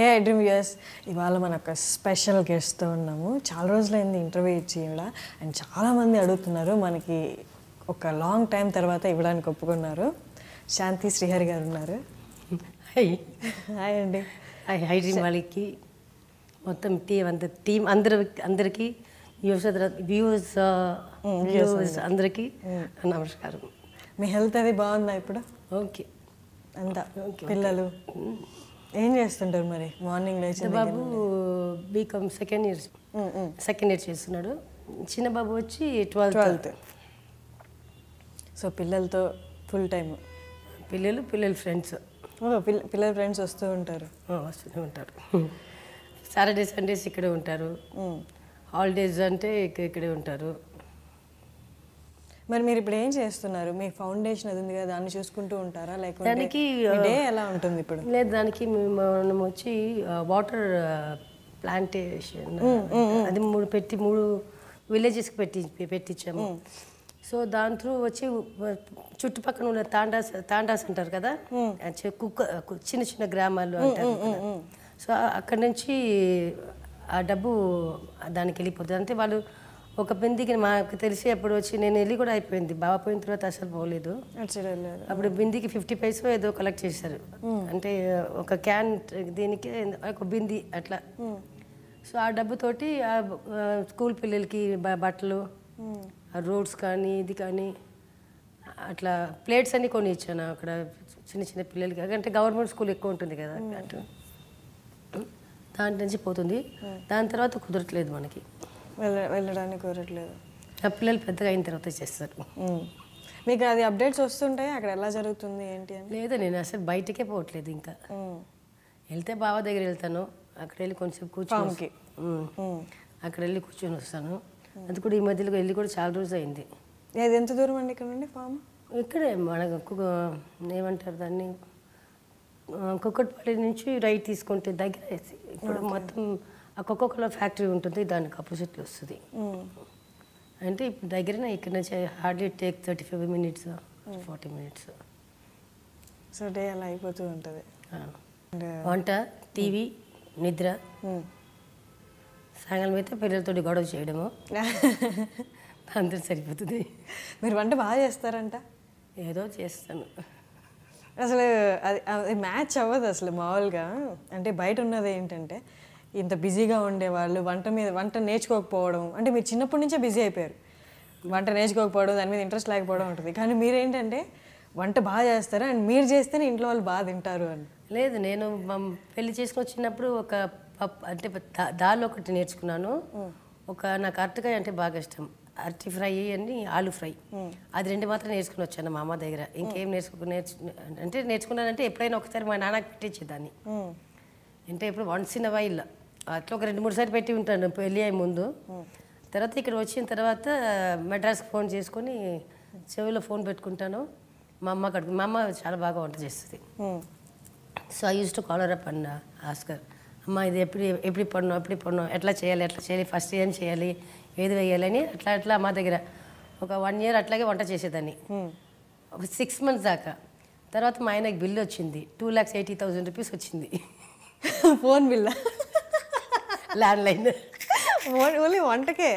Hey I dream US ఇవాళ మన ఒక స్పెషల్ గెస్ట్తో ఉన్నాము చాలా రోజులైంది ఇంటర్వ్యూ ఇచ్చి కూడా అండ్ చాలామంది అడుగుతున్నారు మనకి ఒక లాంగ్ టైం తర్వాత ఇవ్వడానికి ఒప్పుకున్నారు శాంతి శ్రీహరి గారు ఉన్నారు హై హాయ్ అండి హై హై డ్రీమ్ వాళ్ళకి మొత్తం టీం అంత టీం అందరి అందరికీ వ్యూస్ వ్యూస్ వ్యూస్ అందరికీ నమస్కారం మీ హెల్త్ అది బాగుందా ఇప్పుడు ఓకే అంతా పిల్లలు ఏం చేస్తుంటారు మరి మార్నింగ్ లేచి బాబు BCom second year second year చేస్తున్నాడు చిన్న బాబు వచ్చి ట్వెల్త్ ట్వెల్త్ సో పిల్లలతో ఫుల్ టైమ్ పిల్లలు పిల్లల ఫ్రెండ్స్ పిల్లల ఫ్రెండ్స్ వస్తూ ఉంటారు వస్తూనే ఉంటారు సాటర్డే సండేస్ ఇక్కడే ఉంటారు హాలిడేస్ అంటే ఇక్క- ఇక్కడే ఉంటారు మరి మీరు ఇప్పుడు ఏం చేస్తున్నారు మీ ఫౌండేషన్ అది ఉంది కదా దాన్ని చూసుకుంటూ ఉంటారా లేకపోతే దానికి, డే ఎలా ఉంటుంది ఇప్పుడు లేదు దానికి మేము మనం వచ్చి వాటర్ ప్లాంటేషన్ అది మూడు పెట్టి మూడు విలేజెస్కి పెట్టి పెట్టించాము సో దాని త్రూ వచ్చి వ- చుట్టుపక్కల ఉన్న తాండాస్ తాండాస్ అంటారు కదా ఆ చి- కుక్క కు- చిన్న చిన్న గ్రామాలు అంటారు కదా. సో ఆ- అక్కడి నుంచి ఆ డబ్బు దానికి వెళ్ళిపోతుంది అంటే వాళ్ళు ఒక బిందికి మాకు తెలిసి అప్పుడు వచ్చి నేను వెళ్ళి కూడా అయిపోయింది బాగా పోయిన తర్వాత అసలు పోలేదు అటు సైడ్ వెళ్ళారు అప్పుడు బిందికి ఫిఫ్టీ పైసో ఏదో కలెక్ట్ చేశారు అంటే ఒక క్యాన్ దీనికి ఒక బింది అట్లా సో ఆ డబ్బుతోటి ఆ ఆ స్కూల్ పిల్లలకి బ- బట్టలు ఆ రోడ్స్ కానీ ఇది కానీ అట్లా ప్లేట్స్ అన్ని కొని ఇచ్చాను అక్కడ చిన్న చిన్న పిల్లలకి అంటే గవర్నమెంట్ స్కూల్ ఎక్కువ ఉంటుంది కదా అటు దాంట్ నుంచి పోతుంది దాని తర్వాత కుదరట్లేదు మనకి వెళ్ళ వెళ్ళడానికి కోరట్లేదు ఆ పిల్లలు పెద్దగా అయిన తర్వాత చేస్తారు మ్మ్. మీకు అది అప్డేట్స్ వస్తుంటాయి అక్కడ ఎలా జరుగుతుంది ఏంటి అని లేదు నేను అసలు బయటకే పోవట్లేదు ఇంకా మ్మ్. వెళ్తే బావ దగ్గర వెళ్తాను అక్కడ వెళ్ళి కొంచెం కూర్చొని ఫామ్కి. ఉమ్. మ్మ్. అక్కడ వెళ్ళి కూర్చొని వస్తాను అది కూడా ఈ మధ్యలో వెళ్ళి కూడా చాలా రోజు అయింది అది ఎంత దూరం అండి ఇక్కడ నుండి ఫామ్ ఇక్కడే మన కు- ఏమంటారు దాన్ని ఆ, కుక్కట్పల్లి నుంచి రైట్ తీసుకుంటే దగ్గర ఇప్పుడు మొత్తం ఆ కోకోకోలా ఫ్యాక్టరీ ఉంటుంది దానికి ఆపోజిట్లో వస్తుంది అంటే ఇప్పుడు దగ్గరనే ఇక్కడ నుంచి hardly take thirty five minutes forty minutes so day అలా అయిపోతూ ఉంటుంది అండ్ వంట టీవీ నిద్ర సాయంకాలం అయితే పిల్లలతో గొడవ చేయడము అందరూ సరిపోతుంది మీరు వంట బాగా చేస్తారంట ఏదో చేస్తాను అసలు అది అది మ్యాచ్ అవ్వదు అసలు మామూలుగా అంటే బయట ఉన్నది ఏంటంటే ఇంత బిజీగా ఉండేవాళ్ళు వంట మీద వంట నేర్చుకోకపోవడం అంటే మీరు చిన్నప్పటి నుంచే బిజీ అయిపోయారు వంట నేర్చుకోకపోవడం దాని మీద ఇంట్రెస్ట్ లేకపోవడం ఉంటుంది కానీ మీరేంటంటే వంట బాగా చేస్తారు అండ్ మీరు చేస్తేనే ఇంట్లో వాళ్ళు బాగా తింటారు అని లేదు నేను మమ్- పెళ్లి చేసుకొని వచ్చినప్పుడు ఒక పప్ అంటే దా- దాల్ ఒకటి నేర్చుకున్నాను ఒక నాకు అరటికాయ అంటే బాగా ఇష్టం అరటి ఫ్రై అని ఆలు ఫ్రై అది రెండు మాత్రం నేర్చుకుని వచ్చాను మా అమ్మ దగ్గర ఇంకేం నేర్చుకు నేర్చు అంటే నేర్చుకున్నానంటే ఎప్పుడైనా ఒకసారి మా నాన్నకి పెట్టించేదాన్ని అంటే ఇప్పుడు వన్స్ ఇన్ వైల్ అట్లా ఒక రెండు మూడు సార్లు పెట్టి ఉంటాను పెళ్ళి అయ్యే ముందు తర్వాత ఇక్కడ వచ్చిన తర్వాత మెడ్రాస్కి ఫోన్ చేసుకొని చెవిలో ఫోన్ పెట్టుకుంటాను మా అమ్మ కడుపు మా అమ్మ చాలా బాగా వంట చేస్తుంది so I use to call her up and ask her అమ్మ ఇది ఎప్పుడు ఎప్పుడు పన్ను ఎప్పుడు పన్ను ఎట్లా చేయాలి ఎట్లా చేయాలి ఫస్ట్ ఏం చేయాలి ఏది వేయాలని అట్లా అట్లా మా దగ్గర ఒక వన్ ఇయర్ అట్లాగే వంట చేసేదాన్ని ఒక సిక్స్ మంత్స్ దాకా తర్వాత మా ఆయనకి బిల్లు వచ్చింది two lakhs eighty thousand rupees వచ్చింది phone bill landline only వంటకే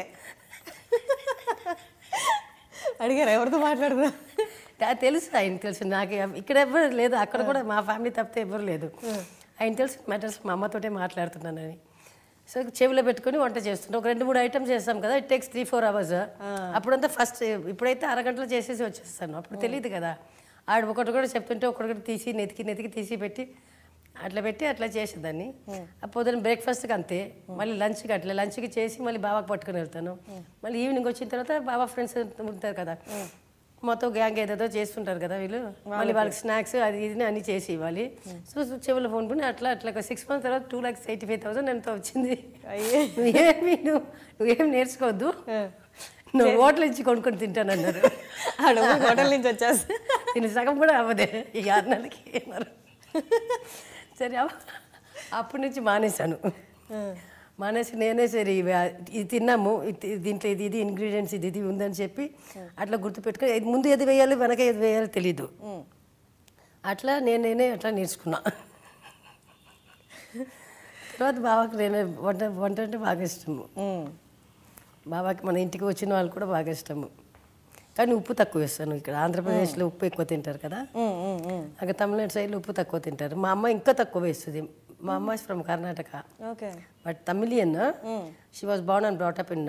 అడిగారు ఎవరితో మాట్లాడదా తెలుసు ఆయన తెలుసు నాకు ఎవ- ఇక్కడ ఎవరు లేదు అక్కడ కూడా మా ఫ్యామిలీ తప్పితే ఎవరు లేదు ఆయన తెలుసు మ్యాటర్స్ మా అమ్మతోటే మాట్లాడుతున్నానని సో చెవిలో పెట్టుకొని వంట చేస్తుంటాం ఒక రెండు మూడు ఐటమ్స్ చేస్తాం కదా it takes three four hours అప్పుడంతా ఫస్ట్ ఇప్పుడైతే అరగంటలో చేసేసి వచ్చేస్తాను అప్పుడు తెలియదు కదా ఆడ ఒకటి కూడా చెప్తుంటే ఒకటి తీసి నెతికి నెతికి తీసి పెట్టి అట్లా పెట్టి అట్లా చేసేదాన్ని ఆ పొద్దున బ్రేక్ఫాస్ట్కి అంతే మళ్ళీ లంచ్కి అట్లా లంచ్కి చేసి మళ్ళీ బాబాకి పట్టుకొని వెళ్తాను మళ్ళీ ఈవినింగ్ వచ్చిన తర్వాత బాబా ఫ్రెండ్స్ ఉంటారు కదా మొత్తం గ్యాంగ్ ఏదేదో చేస్తుంటారు కదా వీళ్ళు మళ్ళీ వాళ్ళకి స్నాక్స్ అది ఇది అన్ని చేసి ఇవ్వాలి సో సో చెవులో ఫోన్ పని అట్లా అట్లా సిక్స్ మంత్స్ తర్వాత two lakhs eighty five thousand ఎంతో వచ్చింది అయ్యే నువ్వేమి నువ్వు నువ్వేం నేర్చుకోవద్దు నువ్వు హోటల్ ఇచ్చి కొనుక్కొని తింటానన్నారు ఆడ హోటల్ నుంచి వచ్చేస్తే దీని సగం కూడా అవ్వదే ఈ ఆరు నెలలకి అన్నారు సరే అవ్వ. అప్పటి నుంచి మానేశాను మానేసి నేనే సరే ఇవి ఆ- ఇది తిన్నాము ఇది దీంట్లో ఇది ఇది ఇంగ్రీడియంట్స్ ఇది ఇది ఉందని చెప్పి అట్లా గుర్తుపెట్టుకొని ఇది ముందు ఏది వేయాలి వెనక ఏది వేయాలో తెలీదు అట్లా నేను నేనే అట్లా నేర్చుకున్నా తర్వాత బాబాకి నేను వంట వంట అంటే బాగా ఇష్టము మ్మ్. బాబాకి మన ఇంటికి వచ్చిన వాళ్ళు కూడా బాగా ఇష్టము కానీ ఉప్పు తక్కువ వేస్తాను ఇక్కడ ఆంధ్రప్రదేశ్లో ఉప్పు ఎక్కువ తింటారు కదా మ్మ్, మ్మ్, మ్మ్. అక్కడ తమిళనాడు సైడ్లో ఉప్పు తక్కువ తింటారు మా అమ్మ ఇంకా తక్కువ వేస్తుంది మా అమ్మ from Karnataka okay but Tamilian she was born and brought up in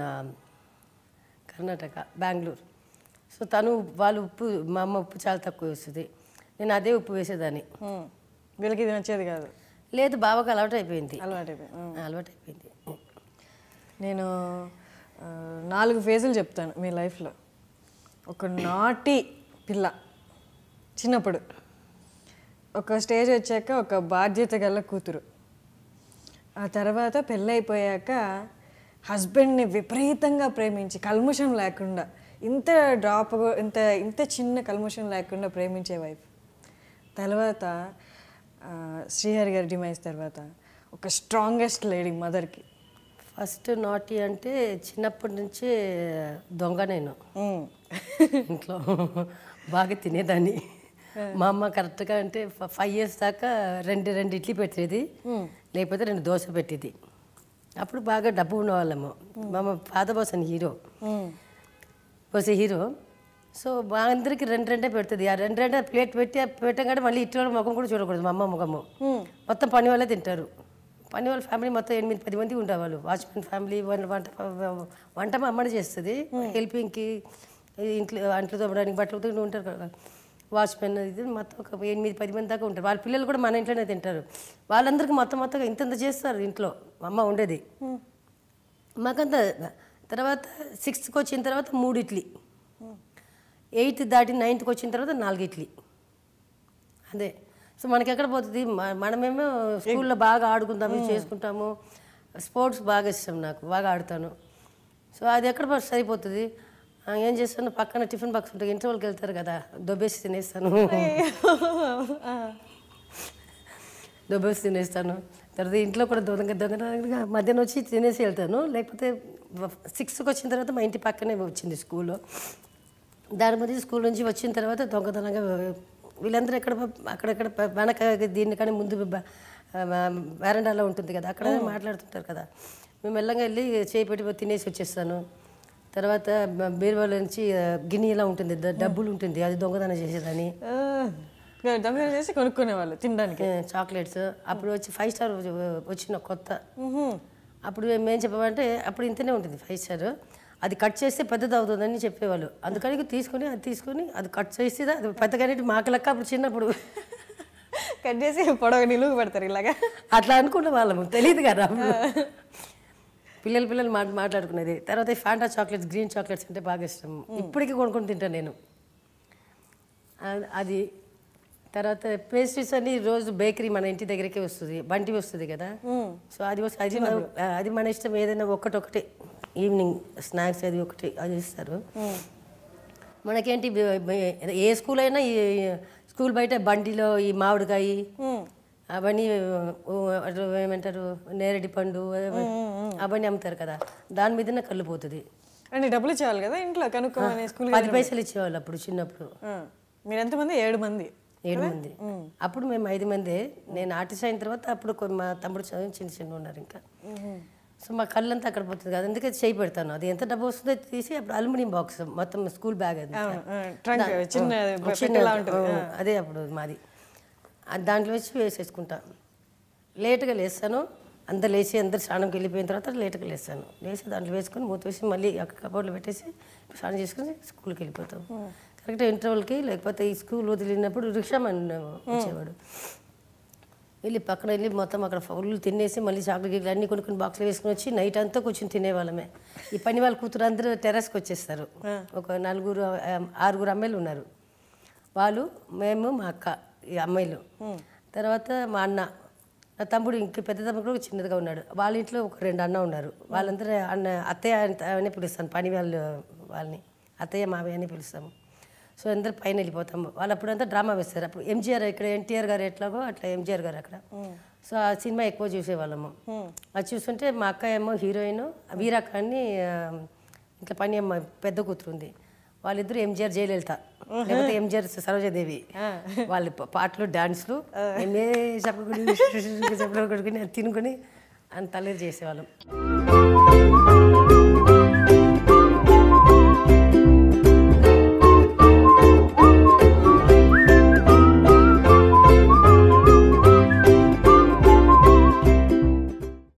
Karnataka Bengaluru so తను వాళ్ళు ఉప్పు మా అమ్మ ఉప్పు చాలా తక్కువ వేస్తుంది నేను అదే ఉప్పు వేసేదాన్ని మ్మ్. వీళ్ళకి ఇది నచ్చేది కాదు లేదు బాబాకి అలవాటు అయిపోయింది అలవాటు అయిపోయింది. మ్మ్. అలవాటు అయిపోయింది నేను ఆ, నాలుగు ఫేజులు చెప్తాను మీ లైఫ్లో ఒక నాటి పిల్ల చిన్నప్పుడు ఒక స్టేజ్ వచ్చాక ఒక బాధ్యత గల కూతురు ఆ తర్వాత పెళ్ళైపోయాక హస్బెండ్ని విపరీతంగా ప్రేమించి కల్ముషం లేకుండా ఇంత డ్రాప్ ఇంత ఇంత చిన్న కల్ముషం లేకుండా ప్రేమించే వైఫ్ తర్వాత ఆ, శ్రీహరి గారి డిమైజ్ తర్వాత ఒక స్ట్రాంగెస్ట్ లేడీ మదర్కి ఫస్ట్ నాటి అంటే చిన్నప్పటి నుంచే దొంగ నేను ఇంట్లో బాగా తినేదాన్ని మా అమ్మ కరెక్ట్గా అంటే ఫైవ్ ఇయర్స్ దాకా రెండు రెండు ఇడ్లీ పెట్టేది లేకపోతే రెండు దోశ పెట్టేది అప్పుడు బాగా డబ్బు ఉన్నవాళ్ళము మా అమ్మ పాత బాస్ అని హీరో బస్ హీరో సో మా అందరికి రెండు రెండే పెడుతుంది ఆ రెండు రెండే ప్లేట్ పెట్టి పెట్టగానే మళ్ళీ ఇటు వాళ్ళ ముఖం కూడా చూడకూడదు మా అమ్మ ముఖము మొత్తం పని వాళ్ళే తింటారు పని వాళ్ళ ఫ్యామిలీ మొత్తం ఎనిమిది పది మంది ఉండేవాళ్ళు వాచ్మెన్ ఫ్యామిలీ వంట వంట వంట మా అమ్మనే చేస్తుంది హెల్పింగ్కి ఇంట్లో అంట్లు తోమడానికి బట్టలు ఉతకడానికి ఉంటారు కదా వాచ్మెన్ ఇది మొత్తం ఒక ఎనిమిది పది మంది దాకా ఉంటారు వాళ్ళ పిల్లలు కూడా మన ఇంట్లోనే తింటారు వాళ్ళందరికీ మొత్తం మొత్తం ఇంతంత చేస్తారు ఇంట్లో మా అమ్మ ఉండేది మాకంత తర్వాత సిక్స్త్కి వచ్చిన తర్వాత మూడు ఇడ్లీ ఎయిత్ దాటి నైన్త్కి వచ్చిన తర్వాత నాలుగు ఇడ్లీ అదే సో మనకి ఎక్కడ పోతుంది మ- మనమేమో స్కూల్లో బాగా ఆడుకుంటాము చేసుకుంటాము స్పోర్ట్స్ బాగా ఇష్టం నాకు బాగా ఆడతాను సో అది ఎక్కడ పో- సరిపోతుంది ఆ, ఏం చేస్తాను పక్కన టిఫిన్ బాక్స్ ఉంటుంది ఇంటర్వల్కి వెళ్తారు కదా దొబ్బేసి తినేస్తాను దొబ్బేసి తినేస్తాను తర్వాత ఇంట్లో కూడా దొంగ దొంగగా మధ్యాహ్నం వచ్చి తినేసి వెళ్తాను లేకపోతే సిక్స్త్కి వచ్చిన తర్వాత మా ఇంటి పక్కనే వచ్చింది స్కూల్లో దాని మధ్య స్కూల్ నుంచి వచ్చిన తర్వాత దొంగతనంగా వీళ్ళందరూ ఎక్కడ అక్కడెక్కడ వెనక దీన్ని కానీ ముందు వేరండాలో ఉంటుంది కదా అక్కడ మాట్లాడుతుంటారు కదా మేము మెల్లగా వెళ్ళి చేయి పెట్టి తినేసి వచ్చేస్తాను తర్వాత బ- బీరువాల నుంచి ఆ, గిన్నె ఇలా ఉంటుంది ద- డబ్బులు ఉంటుంది అది దొంగతనం చేసేదని దొంగ చేసి కొనుక్కునేవాళ్ళు తినడానికి ఏ, చాక్లెట్స్ అప్పుడు వచ్చి ఫైవ్ స్టార్ వచ్చిన కొత్త అప్పుడు మేము చెప్పామంటే అప్పుడు ఇంతనే ఉంటుంది ఫైవ్ స్టార్ అది కట్ చేస్తే పెద్దది అవుతుందని చెప్పేవాళ్ళు అందుకని తీసుకొని అది తీసుకొని అది కట్ చేస్తే అది పెద్దగానే మాకు లెక్క అప్పుడు చిన్నప్పుడు కట్ చేసి పొడవ నిలువు పెడతారు ఇలాగా అట్లా అనుకునే వాళ్ళము తెలియదు కదా అప్పుడు పిల్లలు పిల్లలు మాట మాట్లాడుకునేది తర్వాత ఈ ఫాంటా చాక్లెట్స్ గ్రీన్ చాక్లెట్స్ అంటే బాగా ఇష్టం ఇప్పటికీ కొనుక్కొని తింటాను నేను ఆ- అది తర్వాత పేస్ట్రీస్ అన్ని రోజు బేకరీ మన ఇంటి దగ్గరికి వస్తుంది బంటి వస్తుంది కదా సో అది వస్తే అది మన- ఆ, అది మన ఇష్టం ఏదైనా ఒకటి ఒకటి ఈవినింగ్ స్నాక్స్ అది ఒకటి అది ఇస్తారు మనకేంటి బ- బ- ఏ స్కూల్ అయినా ఈ స్కూల్ బయట బండిలో ఈ మామిడికాయ అవన్నీ ఊ, అటు ఏమంటారు నేరేడి పండు అవన్నీ అమ్ముతారు కదా దాని మీదనే కళ్ళు పోతుంది అంటే డబ్బులు ఇచ్చేవాళ్ళు కదా ఇంట్లో కనుక్కోమని స్కూల్ పది పైసలు ఇచ్చేవాళ్ళు అప్పుడు చిన్నప్పుడు మీరు ఎంతమంది ఏడు మంది ఏడు మంది అప్పుడు మేము ఐదు మంది నేను ఆర్టిస్ట్ అయిన తర్వాత అప్పుడు కొ- మా తమ్ముడు చదివి చిన్న చిన్న ఉన్నారు ఇంకా సో మా కళ్ళంతా అక్కడ పోతుంది కదా అందుకే చేయి పెడతాను అది ఎంత డబ్బు వస్తుందో తీసి అప్పుడు అల్యూమినియం బాక్స్ మొత్తం స్కూల్ బ్యాగ్ అది ట్రంక్ చిన్న చిన్న అదే అప్పుడు మాది అది దాంట్లో వేసి వేసేసుకుంటా లేట్గా లేస్తాను అందరు లేచి అందరు స్నానంకి వెళ్ళిపోయిన తర్వాత లేట్గా లేస్తాను లేచి దాంట్లో వేసుకొని మూత వేసి మళ్ళీ అక్కడ కబోర్డ్లో పెట్టేసి స్నానం చేసుకుని స్కూల్కి వెళ్ళిపోతాం కరెక్ట్ ఇంటర్వల్కి లేకపోతే ఈ స్కూల్ వదిలినప్పుడు రిక్షా మన వచ్చేవాడు వెళ్ళి పక్కన వెళ్ళి మొత్తం అక్కడ ఫుల్ తినేసి మళ్ళీ చాక్లెట్ గిట్లు అన్ని కొనుక్కొని బాక్స్లో వేసుకుని వచ్చి నైట్ అంతా కూర్చొని తినేవాళ్ళమే ఈ పని వాళ్ళ కూతురు అందరూ టెర్రస్కి వచ్చేస్తారు ఒక నలుగురు ఆ, ఆరుగురు అమ్మాయిలు ఉన్నారు వాళ్ళు మేము మా అక్క ఈ అమ్మాయిలు తర్వాత మా అన్న నా తమ్ముడు ఇంక పెద్ద తమ్ముడు కూడా చిన్నదిగా ఉన్నాడు వాళ్ళ ఇంట్లో ఒక రెండు అన్న ఉన్నారు వాళ్ళందరూ అన్న అత్తయ్య అని- అని పిలుస్తాను పని వాళ్ళు వాళ్ళని అత్తయ్య మావయ్య అని పిలుస్తాము సో అందరు పైన వెళ్ళిపోతాము వాళ్ళు అప్పుడంతా డ్రామా వేస్తారు అప్పుడు ఎంజీఆర్ ఇక్కడ ఎన్టీఆర్ గారు ఎట్లాగో అట్లా ఎంజీఆర్ గారు అక్కడ సో ఆ సినిమా ఎక్కువ చూసేవాళ్ళము అది చూస్తుంటే మా అక్క ఏమో హీరోయిన్ వీరాక్క అని ఆ, ఇట్లా పని అమ్మ పెద్ద కూతురు ఉంది వాళ్ళిద్దరు ఎంజిఆర్ జయలలిత లేకపోతే ఎంజిఆర్ సరోజాదేవి వాళ్ళ ప- పాటలు డాన్స్లు మేమే చెప్పకుండా చెప్పకుండా కొడుకుని అది తినుకొని అంత అల్లరి చేసేవాళ్ళం